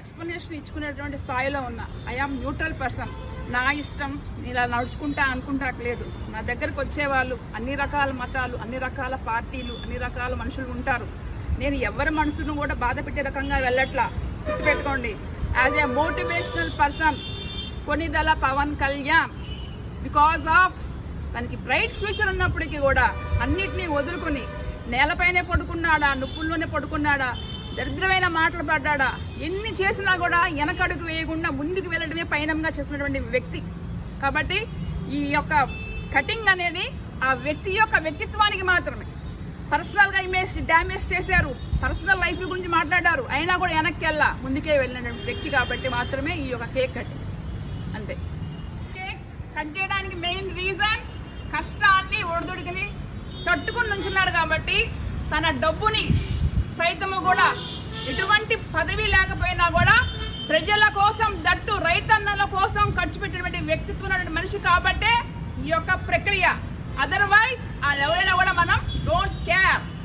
explanation ఇచ్చుకునేటువంటి స్థాయిలో ఉన్నా I am neutral person నా ఇష్టం నేను ఇలా నడుచుకుంటా అనుకుంటాక లేదు నా దగ్గరకు వచ్చేవాళ్ళు అన్ని రకాల మతాలు అన్ని రకాల పార్టీలు అన్ని రకాల మనుషులు ఉంటారు నేను ఎవరి మనసును కూడా బాధ పెట్టే రకంగా వెళ్ళట్లా గుర్తుపెట్టుకోండి as a motivational person Konidela Pawan Kalyan because of తనకి బ్రైట్ ఫ్యూచర్ ఉన్నప్పటికీ కూడా అన్నిటినీ వదులుకుని నేలపైనే పడుకున్నాడా నుప్పుల్లోనే పడుకున్నాడా దరిద్రమైన మాటలు పడ్డాడా ఎన్ని చేసినా కూడా వెనకడుగు వేయకుండా ముందుకు వెళ్ళడమే పయనంగా చేసినటువంటి వ్యక్తి కాబట్టి ఈ యొక్క కటింగ్ అనేది ఆ వ్యక్తి యొక్క వ్యక్తిత్వానికి మాత్రమే పర్సనల్ గా ఇమేజ్ డ్యామేజ్ చేశారు పర్సనల్ లైఫ్ గురించి మాట్లాడారు అయినా కూడా వెనక్కి వెళ్ళా ముందుకే వెళ్ళిన వ్యక్తి కాబట్టి మాత్రమే ఈ యొక్క కేక్ కటింగ్ అంతే కేక్ కట్ చేయడానికి మెయిన్ రీజన్ కష్టాన్ని ఒడిదుడికిని తట్టుకుని నుంచున్నాడు కాబట్టి తన డబ్బుని సైతము కూడా ఎటువంటి పదవి లేకపోయినా కూడా ప్రజల కోసం దట్టు రైతన్నల కోసం ఖర్చు పెట్టినటువంటి వ్యక్తిత్వం ఉన్నటువంటి మనిషి కాబట్టే ఈ యొక్క ప్రక్రియ అదర్వైజ్ వాళ్ళు ఎవరైనా కూడా మనం డోంట్ కేర్